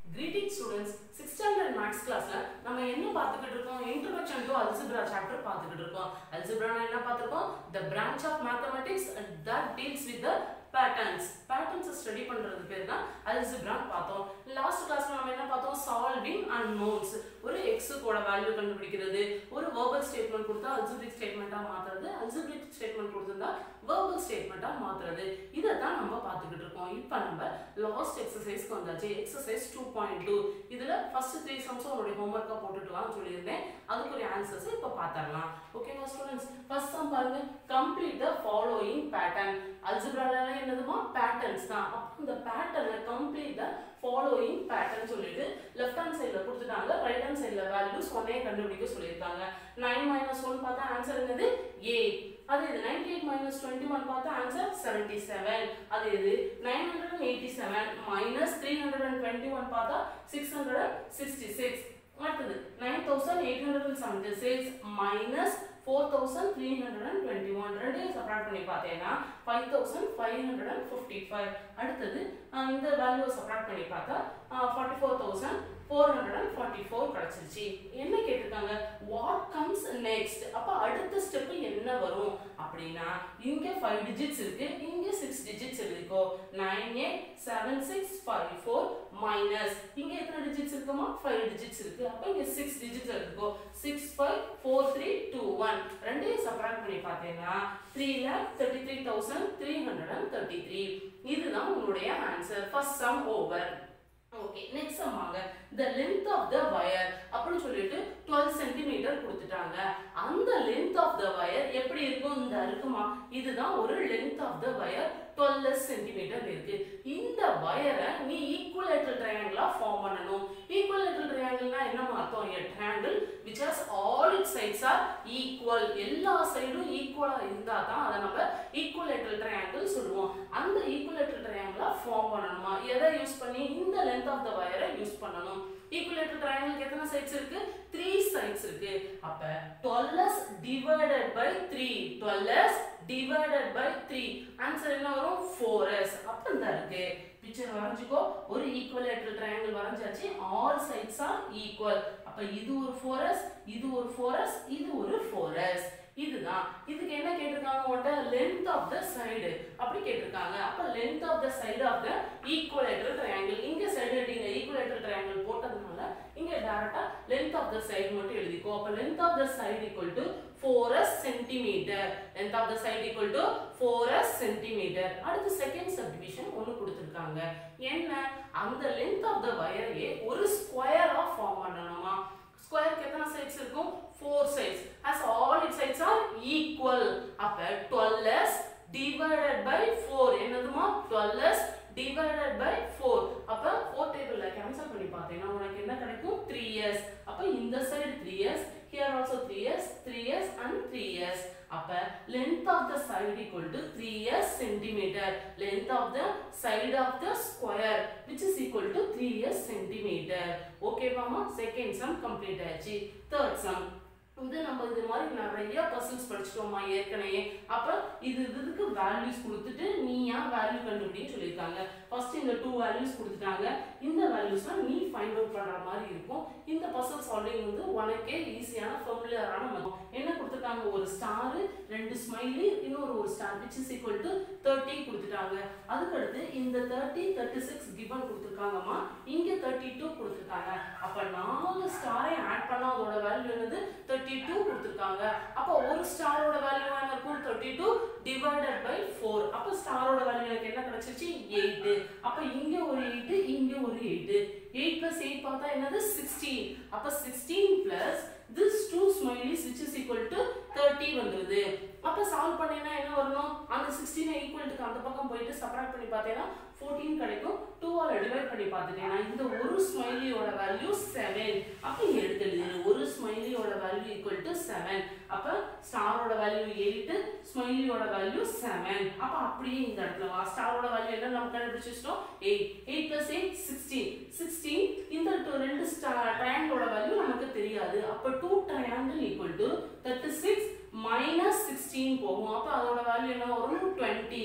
greeting students six standard maths கிளாஸ்ல நம்ம என்ன பார்த்துக்கிட்டு இருக்கோம் இன்ட்ரோடக்ஷன் டு அல்ஜிப்ரா சாப்டர் பார்த்துக்கிட்டு இருக்கோம் அல்ஜிப்ரானா என்ன பார்த்துருக்கோம் the branch of mathematics that deals with the patterns patterns study பண்றது பேர் தான் அல்ஜிப்ரான் பார்த்தோம் லாஸ்ட் கிளாஸ்ல நம்ம என்ன பார்த்தோம் சால்விங் அண்ட் நோன்ஸ் ஒரு எக்ஸ் கூட வேல்யூ கண்டுபிடிக்கிறது ஒரு வேர்பல் ஸ்டேட்மெண்ட் கொடுத்தா அல்ஜிபிரிக் ஸ்டேட்மெண்ட்டா மாத்துறது அல்ஜிபிரிக் ஸ்டேட்மெண்ட் கொடுத்திருந்தா வேர்பல் ஸ்டேட்மெண்ட்டா மாத்துறது இதை தான் நம்ம பார்த்துக்கிட்டு இருக்கோம் இப்போ நம்ம லாஸ்ட் எக்ஸசைஸ்க்கு வந்தாச்சு எக்ஸசைஸ் டூ பாயிண்ட் டூ இதுல ஃபர்ஸ்ட் த்ரீ சம்ஸும் உங்களுடைய ஹோம்ஒர்க்காக போட்டுட்டுலாம் சொல்லியிருந்தேன் அதுக்குரிய ஆன்சர்ஸ் இப்போ பார்த்துடலாம் ஓகேவா ஸ்டூடெண்ட்ஸ் ஃபர்ஸ்ட் சம் பாருங்க கம்ப்ளீட் த ஃபாலோயிங் பேட்டர்ன் அல்ஜிப்ரால என்னதுமா பேட்டர்ன்ஸ் தான் அப்போ இந்த பேட்டர்னை கம்ப்ளீட் த ஃபாலோயிங் பேட்டர்ன் சொல்லிட்டு லெஃப்ட் ஹேண்ட் சைடில் கொடுத்துட்டாங்க ரைட் ஹேண்ட் சைடில் வேல்யூஸ் ஒன்னே கண்டுபிடிக்க சொல்லியிருக்காங்க நைன் மைனஸ் ஒன் பார்த்தா ஆன்சர் என்னது ஏ அது இது ninety eight minus twenty one பார்த்தா ஆன்சர் செவன்டி செவன் அது இது nine hundred and eighty seven minus three hundred and twenty one பார்த்தா six hundred and sixty six அடுத்தது nine thousand eight hundred and seventy six minus four thousand three hundred and twenty one ரெண்டையும் subtract பண்ணி பார்த்தேன்னா five thousand five hundred and fifty five அடுத்தது ஆஹ் இந்த வேல்யூவை subtract பண்ணி பார்த்தா forty four thousand four hundred and forty four கிடச்சிருச்சு என்ன கேட்டிருக்காங்க வாட் கம்ஸ் நெக்ஸ்ட் அப்போ அடுத்த ஸ்டெப்பு என்ன வரும் அப்படின்னா இங்கே ஃபைவ் டிஜிட்ஸ் இருக்கு இங்கே சிக்ஸ் டிஜிட்ஸ் இருக்கோ nine eight seven six five four minus இங்கே எத்தனை டிஜிட்ஸ் இருக்குமா ஃபைவ் டிஜிட்ஸ் இருக்கு அப்போ இங்கே சிக்ஸ் டிஜிட்ஸ் இருக்கோ six five four three two one ரெண்டையும் சப்ராக்ட் பண்ணி பார்த்தீங்கன்னா three lakh thirty three thousand three hundred and thirty three இதுதான் உங்களுடைய answer first sum over okay next சம்மாங்க the length of the wire அப்படின்னு சொல்லிட்டு டுவெல் சென்டிமீட்டர் கொடுத்துட்டாங்க அந்த லென்த் ஆஃப் த வயர் எப்படி இருக்கும் இந்த இருக்குமா இதுதான் ஒரு length of the wire twelve centimetre இருக்கு இந்த வயரை நீ ஈக்குவலேட்டர் ட்ரையாங்கிளா ஃபார்ம் பண்ணணும் ஈக்குவலேட்டர் ட்ரையாங்கிள்னா என்ன அர்த்தம் a triangle which has all it sides are equal எல்லா சைடும் ஈக்குவலா இருந்தா தான் அதை நம்ம ஈக்குவலேட்டர் ட்ரையாங்கிள் சொல்லுவோம் அந்த ஈக்குவலேட்டர் ட்ரையாங்கிளா ஃபார்ம் பண்ணணுமா எதை யூஸ் பண்ணி இந்த லென்த் ஆஃப் த வயரை யூஸ் பண்ணணும் ஈக்குவலேட்டர் ட்ரையாங்கிளுக்கு எத்தனை சைட்ஸ் இருக்கு த்ரீ சைட்ஸ் இருக்கு அப்ப 12s divided by 3 12s divided by 3 answer என்ன வரும் 4s அப்ப இந்த இருக்கு பிக்சர் வரைஞ்சுக்கோ ஒரு ஈக்குவலேட்டர் ட்ரையாங்கிள் வரைஞ்சாச்சு ஆல் சைட்ஸ் ஆர் ஈக்குவல் அப்ப இது ஒரு 4s இது ஒரு 4s இது ஒரு 4s இதுதான் இதுக்கு என்ன கேட்டிருக்காங்க உன்ட்ட லென்த் ஆஃப் த சைடு அப்படி கேட்டிருக்காங்க அப்ப length of the side of the equilateral triangle இங்க சைடு நீங்க ஈக்குவலேட்டர் ட்ரையாங்கிள் போட்டதுனால இங்க டைரக்டா லென்த் ஆஃப் த சைடு மட்டும் எழுதிக்கோ அப்ப length of the side equal to 4s centimetre length of the side equal to 4s centimetre அடுத்து second subdivision ஒன்னு கொடுத்திருக்காங்க என்ன அந்த லென்த் ஆஃப் த வயரையே ஒரு ஸ்கொயரா ஃபார்ம் பண்ணணுமா ஸ்கொயருக்கு எத்தனை சைட்ஸ் இருக்கும் four sides as all its sides are equal அப்ப 12s divided by 4 என்னதுமா 12s divided by 4 அப்ப 4 டேபிள்ல கேன்சல் பண்ணி பார்த்தீங்கன்னா உனக்கு என்ன கிடைக்கும் 3s அப்ப இந்த side 3s here also 3s 3s and 3s அப்ப length of the side equal to 3s centimeter length of the side of the square which is equal to 3s centimeter okay மாமா second sum complete ஆச்சு third sum இது நம்ம இது மாதிரி நிறைய puzzles படிச்சிட்டோமா ஏற்கனவே அப்ப இது இதுக்கு வேல்யூஸ் கொடுத்துட்டு நீ ஏன் வேல்யூ கண்டுபிடின்னு சொல்லியிருக்காங்க ஃபர்ஸ்ட் இந்த டூ வேல்யூஸ் கொடுத்துட்டாங்க இந்த வேல்யூஸ்லாம் நீ ஃபைண்ட் அவுட் பண்ற மாதிரி இருக்கும் இந்த பசில் சால்விங் வந்து உனக்கே ஈஸியான ஃபெமிலியரான மெத்தட் என்ன கொடுத்துருக்காங்க ஒரு ஸ்டார் ரெண்டு ஸ்மைலி இன்னொரு ஒரு star which is equal to thirty கொடுத்துட்டாங்க அதுக்கடுத்து இந்த தேர்ட்டி தேர்ட்டி சிக்ஸ் கிவன் கொடுத்துருக்காங்கம்மா இங்க தேர்ட்டி டூ கொடுத்துருக்காங்க அப்ப நாலு ஸ்டாரை ஆட் பண்ணா அதோட வேல்யூ என்னது தேர்ட்டி டூ கொடுத்துருக்காங்க அப்போ ஒரு ஸ்டாரோட வேல்யூ என்ன இருக்கும் thirty two divided by four அப்போ ஸ்டாரோட வேல்யூ எனக்கு என்ன கிடைச்சிருச்சு எயிட் அப்போ இங்க ஒரு எயிட் இங்க ஒரு எயிட் எயிட் பிளஸ் எயிட் பார்த்தா என்னது சிக்ஸ்டீன் அப்போ sixteen plus this two smileys which is equal to thirty வந்துருது அப்போ சால்வ் பண்ணீங்கன்னா என்ன வரணும் அந்த சிக்ஸ்டீனை ஈக்குவல்ட்டுக்கு அந்த பக்கம் போயிட்டு சப்ராக்ட் பண்ணி பார்த்தீங்கன்னா ஃபோர்டீன் கிடைக்கும் டூவால் டிவைட் பண்ணி பார்த்துட்டேன்னா இந்த ஒரு ஸ்மைலியோட வேல்யூ செவன் அப்போ இங்கே எடுத்து எழுதிடு ஒரு ஸ்மைலியோட வேல்யூ ஈக்குவல் டு செவன் அப்போ ஸ்டாரோட வேல்யூ எயிட்டு ஸ்மைலியோட வேல்யூ செவன் அப்போ அப்படியே இந்த இடத்துல வா ஸ்டாரோட வேல்யூ என்ன நம்ம கண்டுபிடிச்சிட்டோம் eight eight plus eight sixteen sixteen இந்த two- ரெண்டு ட்ரையாங்கிளோட வேல்யூ நமக்கு தெரியாது அப்போ two triangle equal to thirty six minus sixteen போகும் அப்போ அதோட வேல்யூ என்ன வரும் twenty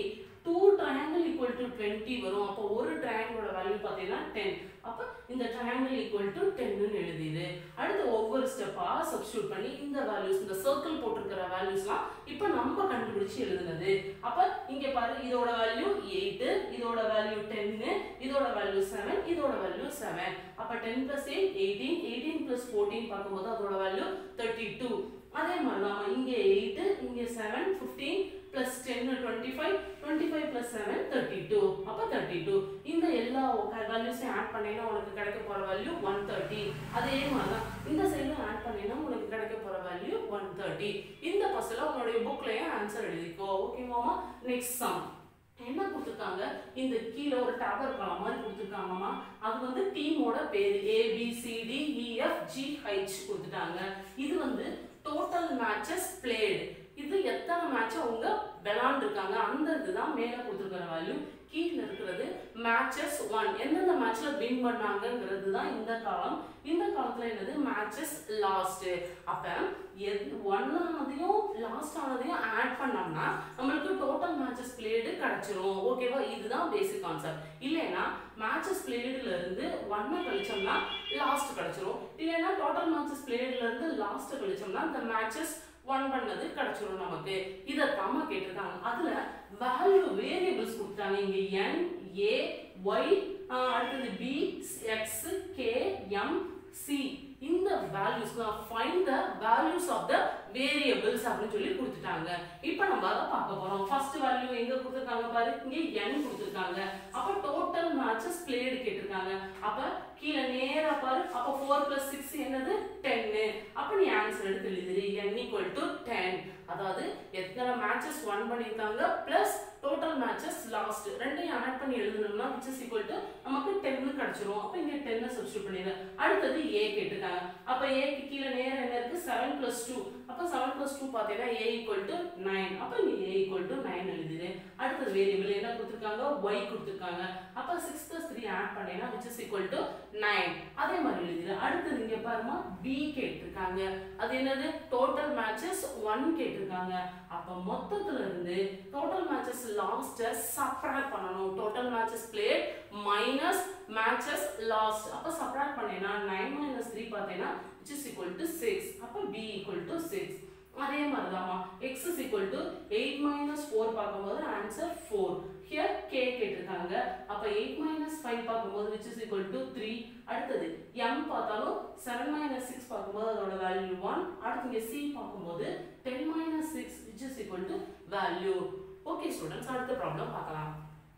two triangle equal to twenty வரும் அப்போ ஒரு ட்ரையாங்கிளோட வேல்யூ பார்த்தீங்கன்னா டென் அப்போ இந்த ட்ரையாங்கிள் ஈக்குவல் டு டென்னு எழுதிடு அடுத்து ஒவ்வொரு ஸ்டெப்பாக சப்ஸ்டியூட் பண்ணி இந்த வேல்யூஸ் இந்த சர்க்கிள் போட்டிருக்கிற வேல்யூஸ்லாம் இப்போ நம்ம கண்டுபிடிச்சு எழுதுனது அப்போ இங்கே பாரு இதோட வேல்யூ எயிட்டு இதோட வேல்யூ டென்னு இதோட வேல்யூ செவன் இதோட வேல்யூ செவன் அப்போ ten plus eight eighteen eighteen plus fourteen பார்க்கும்போது அதோட வேல்யூ தேர்ட்டி டூ அதே மாதிரி தான் இங்கே எயிட்டு இங்கே செவன் ஃபிஃப்டீன் ப்ளஸ் டென்னு twenty five twenty five plus seven thirty two அப்போ தேர்ட்டி டூ இந்த எல்லா வேல்யூஸையும் ஆட் பண்ணீங்கன்னா உனக்கு கிடைக்க போகிற வேல்யூ ஒன் தேர்ட்டி அதே மாதிரி தான் இந்த சைடும் ஆட் பண்ணீங்கன்னா உனக்கு கிடைக்க போகிற வேல்யூ ஒன் தேர்ட்டி இந்த பஸ்ஸில் உன்னுடைய புக்லேயே ஆன்சர் எழுதிக்கோ ஓகேவாமா நெக்ஸ்ட் சம் என்ன கொடுத்துருக்காங்க இந்த கீழே ஒரு டவர் காலம் மாதிரி கொடுத்துருக்காங்கம்மா அது வந்து டீமோட பேர் ஏபிசிடி இஎஃப் ஜிஹெச் கொடுத்துட்டாங்க இது வந்து டோட்டல் மேட்சஸ் பிளேடு இது எத்தனை மேட்ச் அவங்க விளாண்டுருக்காங்க அந்த இதுதான் மேலே கொடுத்துருக்கிற வேல்யூ கீழே இருக்கிறது மேட்சஸ் ஒன் எந்தெந்த மேட்ச்ல வின் பண்ணாங்கங்கிறது தான் இந்த காலம் இந்த காலத்துல என்னது மேட்சஸ் லாஸ்ட் அப்ப எது ஒன்னானதையும் லாஸ்ட் ஆனதையும் ஆட் பண்ணோம்னா நம்மளுக்கு டோட்டல் மேட்சஸ் பிளேடு கிடைச்சிரும் ஓகேவா இதுதான் பேசிக் கான்செப்ட் இல்லைன்னா மேட்சஸ் பிளேடுல இருந்து ஒன்னை கழிச்சோம்னா லாஸ்ட் கிடைச்சிரும் இல்லைன்னா டோட்டல் மேட்சஸ் பிளேடுல இருந்து லாஸ்ட் கழிச்சோம்னா இந்த மேட்சஸ் ஒன் பண்ணது கிடைச்சிரும் நமக்கு இதை தாம கேட்டிருக்காங்க அதுல வேல்யூ வேரியபிள்ஸ் கொடுத்தாங்க இங்க n a y அடுத்தது b x k m c இந்த values find the values of the variables அப்படின்னு சொல்லி கொடுத்துட்டாங்க இப்போ நம்ம அதை பார்க்க போறோம் ஃபர்ஸ்ட் வேல்யூ எங்க கொடுத்துருக்காங்க பாரு இங்க n கொடுத்துருக்காங்க அப்ப டோட்டல் மேட்சஸ் பிளேடு கேட்டிருக்காங்க அப்ப கீழே நேரா பாரு அப்ப 4 பிளஸ் சிக்ஸ் என்னது டென்னு அப்ப நீ ஆன்சர் எடுத்து எழுதுரு n ஈக்குவல் டு டென் அதாவது எத்தனை மேட்சஸ் ஒன் பண்ணியிருக்காங்க பிளஸ் டோட்டல் மேட்சஸ் லாஸ்ட் ரெண்டையும் ஆட் பண்ணி எழுதணும்னா விச் இஸ் ஈக்குவல் டு நமக்கு டென்னு கிடைச்சிரும் அப்ப இங்க டென்னை சப்ஸ்டியூட் பண்ணிடுறேன் அடுத்தது ஏ கேட்டிருக்காங்க அப்ப ஏக்கு கீழே நேரம் என்ன இருக்கு செவன் பிளஸ் டூ அப்ப செவன் பிளஸ் டூ பார்த்தீங்கன்னா ஏ ஈக்குவல் டு நைன் அப்ப இங்க ஏ ஈக்குவல் டு நைன் எழுதிடு அடுத்தது வேரியபிள் என்ன கொடுத்துருக்காங்க ஒய் கொடுத்துருக்காங்க அப்ப சிக்ஸ் பிளஸ் த்ரீ ஆட் பண்ணீங்கன்னா which is equal to nine அதே மாதிரி எழுதிடு அடுத்தது இங்க பாருமா பி கேட்டிருக்காங்க அது என்னது டோட்டல் மேட்சஸ் ஒன் கேட்டிருக்காங்க அப்ப மொத்தத்துல இருந்து டோட்டல் மேட்சஸ் லாஸ்ட சப்ராக்ட் பண்ணணும் total matches played minus matches lost அப்ப சப்ராக்ட் பண்ணேன்னா நைன் மைனஸ் த்ரீ பார்த்தீங்கன்னா which is equal to six அப்ப பி ஈக்குவல் டு சிக்ஸ் அதே மாதிரி தான்மா x is equal to eight minus four பார்க்கும்போது ஆன்சர் ஃபோர் ஹியர் கே கேட்டிருக்காங்க அப்ப எயிட் மைனஸ் ஃபைவ் பார்க்கும்போது which is equal to three அடுத்தது எம் பார்த்தாலும் செவன் மைனஸ் சிக்ஸ் பார்க்கும்போது அதோட வேல்யூ ஒன் அடுத்து இங்கே சி பார்க்கும்போது ten minus six which is equal to value okay students அடுத்த ப்ராப்ளம் பார்க்கலாம்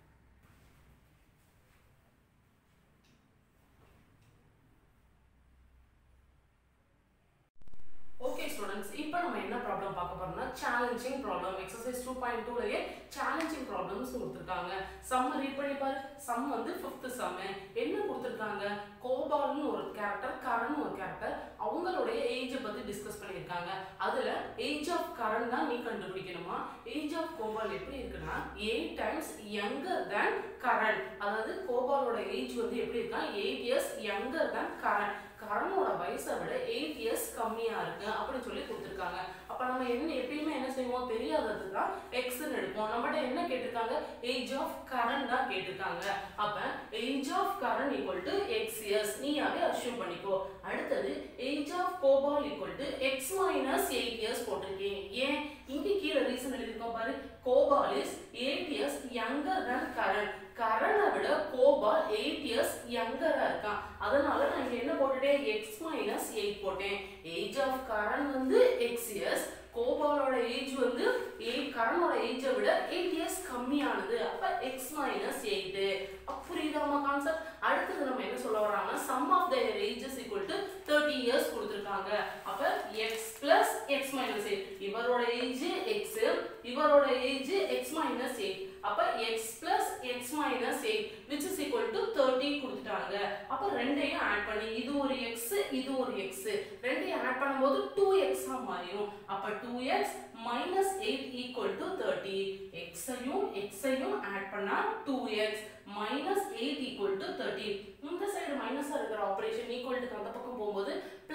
ஓகே ஸ்டூடெண்ட்ஸ் இப்போ நம்ம என்ன ப்ராப்ளம் பார்க்க போறோம்னா challenging problem exercise two point டூலயே சேலஞ்சிங் ப்ராப்ளம்ஸ் கொடுத்துருக்காங்க சம் ரீட் பண்ணி பாரு சம் வந்து ஃபிஃப்த் சம் என்ன கொடுத்துருக்காங்க கோபால்னு ஒரு கேரக்டர் கரண் ஒரு கேரக்டர் அவங்களுடைய ஏஜை பத்தி டிஸ்கஸ் பண்ணியிருக்காங்க அதுல ஏஜ் ஆஃப் கரண் தான் நீ கண்டுபிடிக்கணுமா ஏஜ் ஆஃப் கோபால் எப்படி இருக்குன்னா eight times younger than Karan அதாவது கோபாலோட ஏஜ் வந்து எப்படி இருக்கா eight years younger than Karan கரனோட வயசை விட எயிட் இயர்ஸ் கம்மியா இருக்கு அப்படின்னு சொல்லி கொடுத்துருக்காங்க அப்ப நம்ம என்ன எப்பயுமே என்ன செய்வோம் தெரியாதது தான் எக்ஸ்ன்னு எடுப்போம் நம்மகிட்ட என்ன கேட்டிருக்காங்க ஏஜ் ஆஃப் கரண்ட் தான் கேட்டிருக்காங்க அப்ப age of Karan equal to x years நீயாவே அஷ்யூம் பண்ணிக்கோ அடுத்தது age of Gopal equal to x minus eight years போட்டிருக்கேன் ஏன் இங்க கீழே ரீசன் எழுதிருக்கோம் பாரு Gopal is eight years younger than Karan கரனை விட கோபால் எயிட் இயர்ஸ் யங்கரா இருக்கான் அதனால நான் இங்க என்ன போட்டுட்டேன் எக்ஸ் மைனஸ் எயிட் போட்டேன் ஏஜ் ஆஃப் கரண் வந்து எக்ஸ் இயர்ஸ் கோபாலோட ஏஜ் வந்து எயிட் கரனோட ஏஜை விட எயிட் இயர்ஸ் கம்மியானது அப்ப எக்ஸ் மைனஸ் எயிட்டு புரியுதாமா கான்செப்ட் அடுத்தது நம்ம என்ன சொல்ல வராங்கன்னா sum of their ages equal to thirty years கொடுத்துருக்காங்க அப்ப x plus x minus eight இவரோட ஏஜ் எக்ஸ் இவரோட ஏஜ் எக்ஸ் மைனஸ் எயிட் அப்ப x plus x minus eight which is equal to thirty கொடுத்துட்டாங்க அப்ப ரெண்டையும் ஆட் பண்ணி இது ஒரு எக்ஸ் இது ஒரு எக்ஸ் ரெண்டையும் ஆட் பண்ணும்போது டூ எக்ஸா மாறிடும் அப்ப two x minus eight equal to thirty எக்ஸையும் எக்ஸையும் ஆட் பண்ணா two x minus eight equal to thirty இந்த சைடு மைனஸா இருக்கிற ஆபரேஷன் ஈக்குவல் டு அந்த பக்கம் போகும்போது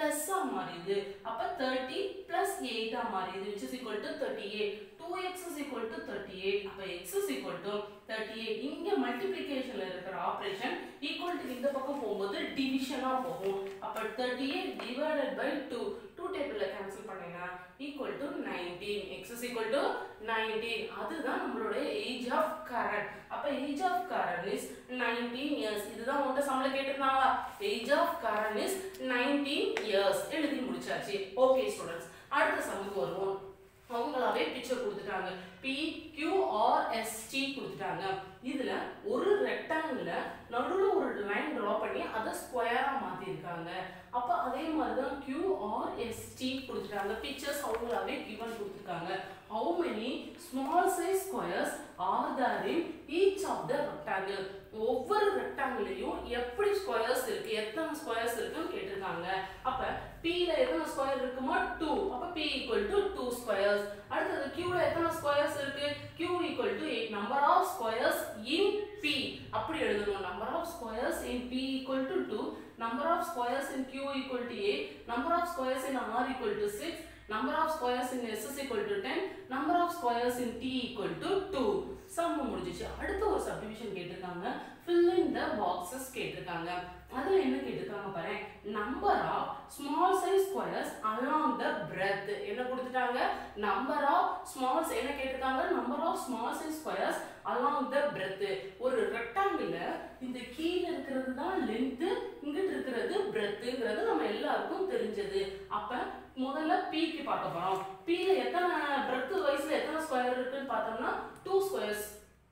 பிளஸ்ஸா மாறிடுது அப்ப தேர்ட்டி பிளஸ் எயிட்டா மாறிடுது which is equal to thirty eight two x is equal to thirty eight அப்ப x is equal to thirty eight இங்க மல்டிபிளிகேஷன்ல இருக்கிற ஆபரேஷன் ஈக்குவல் டு இந்த பக்கம் போகும்போது டிவிஷனா போகும் அப்ப thirty eight divided by two two டேபிள்ல கேன்சல் பண்ணீங்கன்னா equal to nineteen x is equal to nineteen அதுதான் நம்மளுடைய ஏஜ் ஆஃப் கரண்ட் அப்ப age of Karan is nineteen years இதுதான் உங்கள்கிட்ட சம்பள கேட்டிருந்தாங்களா age of Karan is nineteen years எழுதி முடிச்சாச்சு ஓகே ஸ்டூடெண்ட்ஸ் அடுத்த சமுக்கு வருவோம் அவங்களாவே பிக்சர் கொடுத்துட்டாங்க P Q R S T கொடுத்துட்டாங்க இதுல ஒரு ரெக்டாங்கிள் நடுவுல ஒரு லைன் டிரா பண்ணி அதை ஸ்கொயரா மாத்திருக்காங்க அப்ப அதே மாதிரி தான் கியூ ஆர் எஸ் டி கொடுத்துட்டாங்க பிக்சர்ஸ் அவங்களாவே கிவன் கொடுத்துருக்காங்க how many small size squares are there in each of the rectangle ஒவ்வொரு ரெக்டாங்கிளையும் எப்படி ஸ்கொயர்ஸ் இருக்கு எத்தனை ஸ்கொயர்ஸ் இருக்குன்னு கேட்டிருக்காங்க அப்ப P ல எத்தனை ஸ்கொயர் இருக்குமா 2 அப்ப P equal to 2 ஸ்கொயர்ஸ் அடுத்தது Q ல எத்தனை ஸ்கொயர்ஸ் இருக்கு Q equal to 8 number of squares in P அப்படி எழுதணும் number of squares in P equal to 2 number of squares in Q equal to 8 number of squares in R equal to 6 number of squares in S is equal to 10 number of squares in T equal to 2 sum முடிஞ்சிச்சு அடுத்த ஒரு subdivision கேட்டிருக்காங்க fill in the boxes கேட்டிருக்காங்க அதுல என்ன கேட்டிருக்காங்க பாரு number of small size squares along the breadth என்ன கொடுத்துட்டாங்க நம்பர் ஆஃப் ஸ்மால் என்ன கேட்டிருக்காங்க number of small size squares along the breadth ஒரு ரெக்டாங்கிள் இந்த கீழே இருக்கிறது தான் லென்த் இங்கிட்டு இருக்கிறது பிரெத்துங்கிறது நம்ம எல்லாருக்கும் தெரிஞ்சது அப்ப முதல்ல பீக்கு பார்க்க போறோம் பீல எத்தனை பிரெத் வைஸ்ல எத்தனை ஸ்கொயர் இருக்குன்னு பார்த்தோம்னா டூ ஸ்கொயர்ஸ்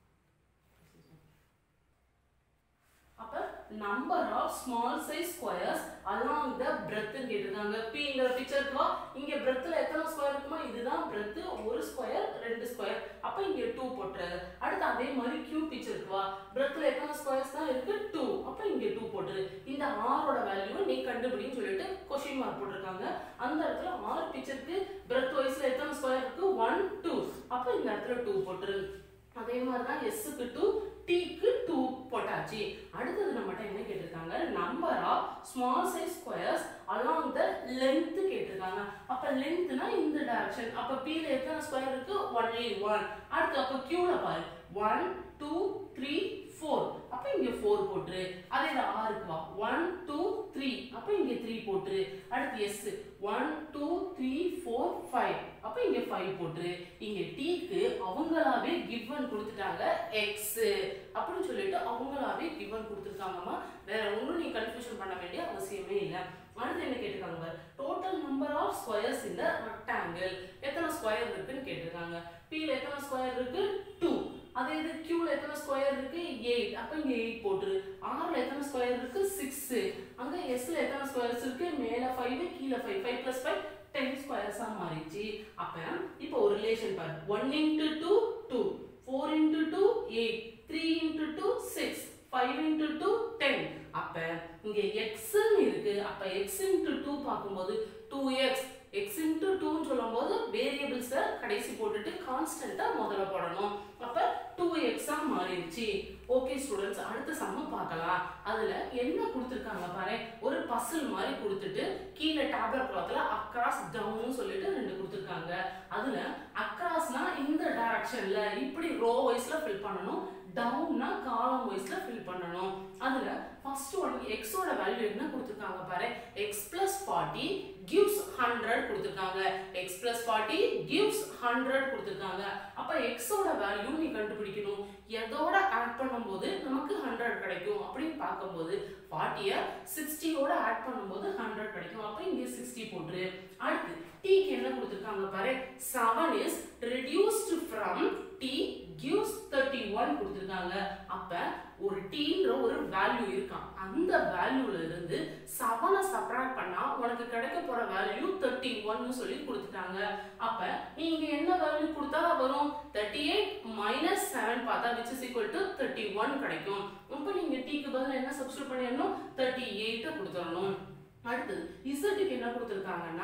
அப்ப number of small size squares along the breadth கேட்டிருக்காங்க பிங்கிற பிக்சர் இருக்குவா இங்க பிரெத்ல எத்தனை ஸ்கொயர் இருக்குமா இதுதான் பிரெத் ஒரு ஸ்கொயர் ரெண்டு ஸ்கொயர் அப்ப இங்க டூ போட்டுரு அடுத்து அதே மாதிரி கியூ பிக்சர் இருக்குவா பிரெத்ல எத்தனை ஸ்கொயர்ஸ் தான் இருக்கு டூ அப்ப இங்க டூ போட்டுரு இந்த ஆரோட வேல்யூ நீ கண்டுபிடின்னு சொல்லிட்டு கொஸ்டின் மார்க் போட்டிருக்காங்க அந்த இடத்துல ஆர் பிக்சருக்கு பிரெத் வைஸ்ல எத்தனை ஸ்கொயர் இருக்கு ஒன் டூ அப்ப இந்த இடத்துல டூ போட்டுரு அதே மாதிரி தான் எஸ்ஸுக்கு டூ டீக்கு டூ போட்டாச்சு அடுத்தது நம்மகிட்ட என்ன கேட்டிருக்காங்க number of small size squares along the length கேட்டிருக்காங்க அப்ப லென்த்னா இந்த டைரக்ஷன் அப்ப பீல எத்தனை ஸ்கொயர் இருக்கு ஒன்லி ஒன் அடுத்து அப்ப கியூல பாரு ஒன் டூ த்ரீ ஃபோர் அப்ப இங்க ஃபோர் போட்டுரு அதே இது ஆறுக்கு வா ஒன் டூ த்ரீ அப்ப இங்க த்ரீ போட்டுரு அடுத்து S one two three four five அப்ப இங்க ஃபைவ் போட்டுரு இங்க டீக்கு அவங்களாவே கிவன் கொடுத்துட்டாங்க எக்ஸ் அப்படின்னு சொல்லிட்டு அவங்களாவே கிவன் கொடுத்துருக்காங்கம்மா வேற ஒன்றும் நீ கன்ஃபியூஷன் பண்ண வேண்டிய அவசியமே இல்லை அடுத்து என்ன கேட்டிருக்காங்க டோட்டல் நம்பர் ஆஃப் ஸ்கொயர்ஸ் இந்த ரெக்டாங்கிள் எத்தனை ஸ்கொயர் இருக்குன்னு கேட்டிருக்காங்க பியில் எத்தனை ஸ்கொயர் இருக்கு டூ அதே இது கியூல எத்தனை ஸ்கொயர் இருக்கு எயிட் அப்ப இங்க எயிட் போட்டுரு ஆர்ல எத்தனை ஸ்கொயர் இருக்கு சிக்ஸ் அங்க எஸ்ல எத்தனை ஸ்கொயர்ஸ் இருக்கு மேல ஃபைவ் கீழே five five plus five ten ஸ்கொயர்ஸா மாறிடுச்சு அப்ப இப்போ ஒரு ரிலேஷன் பாரு one into two two four into two eight three into two six five into two ten அப்ப இங்க எக்ஸ்ன்னு இருக்கு அப்ப எக்ஸ் இன்ட்டு டூ பார்க்கும்போது டூ எக்ஸ் எக்ஸ் இன்ட்டு டூன்னு சொல்லும்போது வேரியபிள்ஸை கடைசி போட்டுட்டு கான்ஸ்டன்ட்டாக முதல்ல போடணும் அப்போ டூ எக்ஸாக மாறிடுச்சு ஓகே ஸ்டூடெண்ட்ஸ் அடுத்த சம்ம பார்க்கலாம் அதில் என்ன கொடுத்துருக்காங்க பாரு ஒரு பசில் மாதிரி கொடுத்துட்டு கீழே டேப்லெட் கிளாத்தில் அக்ராஸ் டவுன் சொல்லிட்டு ரெண்டு கொடுத்துருக்காங்க அதில் அக்ராஸ்னா இந்த டைரக்ஷனில் இப்படி ரோ வைஸில் ஃபில் பண்ணணும் டவுன்னா காலம் வைஸ்ல ஃபில் பண்ணணும் அதுல ஃபர்ஸ்ட் ஒன் எக்ஸோட வேல்யூ என்ன கொடுத்துருக்காங்க பாரு X plus forty gives hundred கொடுத்துருக்காங்க X plus forty gives hundred கொடுத்துருக்காங்க அப்ப எக்ஸோட வேல்யூ நீ கண்டுபிடிக்கணும் எதோட ஆட் பண்ணும்போது நமக்கு ஹண்ட்ரட் கிடைக்கும் அப்படின்னு பார்க்கும்போது ஃபார்ட்டியை சிக்ஸ்டியோட ஆட் பண்ணும்போது ஹண்ட்ரட் கிடைக்கும் அப்போ இங்கே சிக்ஸ்டி போட்டுரு அடுத்து டீக்கு என்ன கொடுத்துருக்காங்க பாரு seven is reduced from T gives thirty one கொடுத்துருக்காங்க அப்ப ஒரு டீன்ற ஒரு வேல்யூ இருக்கான் அந்த வேல்யூல இருந்து செவனை சப்ராக்ட் பண்ணா உனக்கு கிடைக்க போற வேல்யூ தேர்ட்டி ஒன்னு சொல்லி கொடுத்துட்டாங்க அப்ப நீங்க என்ன வேல்யூ கொடுத்தா வரும் தேர்ட்டி எயிட் மைனஸ் செவன் பார்த்தா which is equal to thirty one கிடைக்கும் இப்போ நீங்க டீக்கு பதில் என்ன சப்ஸ்டியூட் பண்ணிடணும் தேர்ட்டி எயிட்டை கொடுத்துடணும் அடுத்தது இசட்டுக்கு என்ன கொடுத்துருக்காங்கன்னா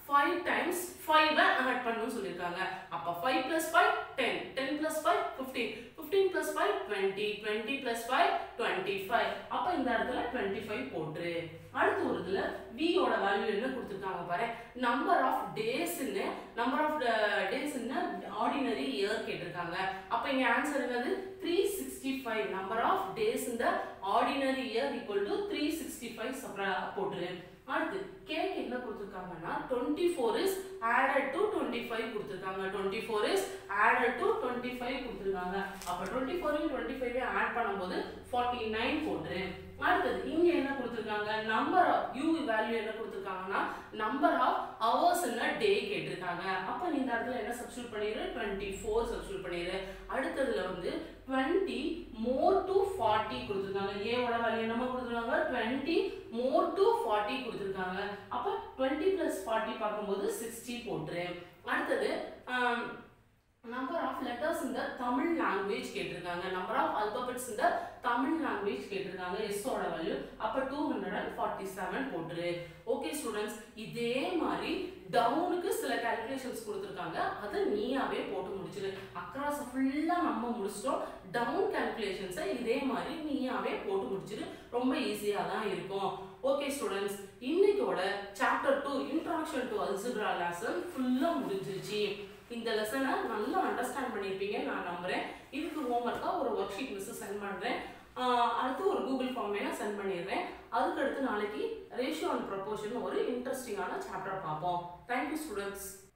ஃபைவ் டைம்ஸ் ஃபைவை ஆட் பண்ணணும்னு சொல்லியிருக்காங்க அப்போ five plus five ten ten plus five fifteen fifteen plus five twenty twenty plus five twenty five அப்போ இந்த இடத்துல டுவெண்ட்டி ஃபைவ் போட்டுரு அடுத்து ஒரு இதில் வியோட வேல்யூ என்ன கொடுத்துருக்காங்க பாரு நம்பர் ஆஃப் டேஸ்ன்னு நம்பர் ஆஃப் டேஸ்ன்னு ஆர்டினரி இயர் கேட்டிருக்காங்க அப்போ இங்கே ஆன்சர் என்னது three sixty five number of days இந்த ordinary year equal to three sixty five போட்டுரு அடுத்து கேக் என்ன கொடுத்துருக்காங்கன்னா twenty four is added to twenty five கொடுத்துருக்காங்க twenty four is added to twenty five கொடுத்துருக்காங்க அப்போ டுவெண்ட்டி ஃபோரையும் டுவெண்ட்டி ஃபைவையும் ஆட் பண்ணும்போது ஃபார்ட்டி நைன் போட்டுரு அடுத்தது இங்க என்ன கொடுத்துருக்காங்க நம்பர் ஆஃப் யூ வேல்யூ என்ன கொடுத்துருக்காங்கன்னா நம்பர் ஆஃப் ஹவர்ஸ் டே கேட்டிருக்காங்க அப்போ நீ இந்த இடத்துல என்ன சப்ஸ்டியூட் பண்ணிடு டுவெண்ட்டி ஃபோர் சப்ஸ்டியூட் பண்ணிடு அடுத்ததுல வந்து டுவெண்ட்டி மோர் டு ஃபார்ட்டி கொடுத்துருக்காங்க ஏவோட வேல்யூ என்னமா கொடுத்துருக்காங்க டுவெண்ட்டி மோர் டு ஃபார்ட்டி கொடுத்துருக்காங்க அப்போ டுவெண்ட்டி ப்ளஸ் ஃபார்ட்டி பார்க்கும்போது சிக்ஸ்டி போட்டுரு அடுத்தது நம்பர் ஆஃப் லெட்டர்ஸ் இந்த தமிழ் லாங்குவேஜ் கேட்டிருக்காங்க நம்பர் ஆஃப் அல்பபெட்ஸ் இந்த தமிழ் லாங்குவேஜ் கேட்டிருக்காங்க எஸ்ஸோட வேல்யூ அப்போ two hundred and forty seven போட்டுரு ஓகே ஸ்டூடெண்ட்ஸ் இதே மாதிரி டவுனுக்கு சில கால்குலேஷன்ஸ் கொடுத்துருக்காங்க அதை நீயாவே போட்டு முடிச்சிரு அக்ராஸ் ஃபுல்லாக நம்ம முடிச்சிட்டோம் டவுன் கால்குலேஷன்ஸை இதே மாதிரி நீயாவே போட்டு முடிச்சிரு ரொம்ப ஈஸியாக தான் இருக்கும் ஓகே ஸ்டூடெண்ட்ஸ் இன்னைக்கோட chapter two introduction to algebra lesson ஃபுல்லாக முடிஞ்சிருச்சு இந்த லெசனை நல்லா அண்டர்ஸ்டாண்ட் பண்ணியிருப்பீங்க நான் நம்புறேன் இதுக்கு ஹோம்ஒர்க்காக ஒரு ஒர்க் ஷீட் மிஸ் சென்ட் பண்ணுறேன் அடுத்து ஒரு கூகுள் ஃபார்ம் வேணா சென்ட் பண்ணிடுறேன் அதுக்கு அடுத்து நாளைக்கு ரேஷியோ அண்ட் ப்ரொபோர்ஷன் ஒரு இன்ட்ரெஸ்டிங்கான சாப்டர் பார்ப்போம் தேங்க்யூ ஸ்டூடெண்ட்ஸ்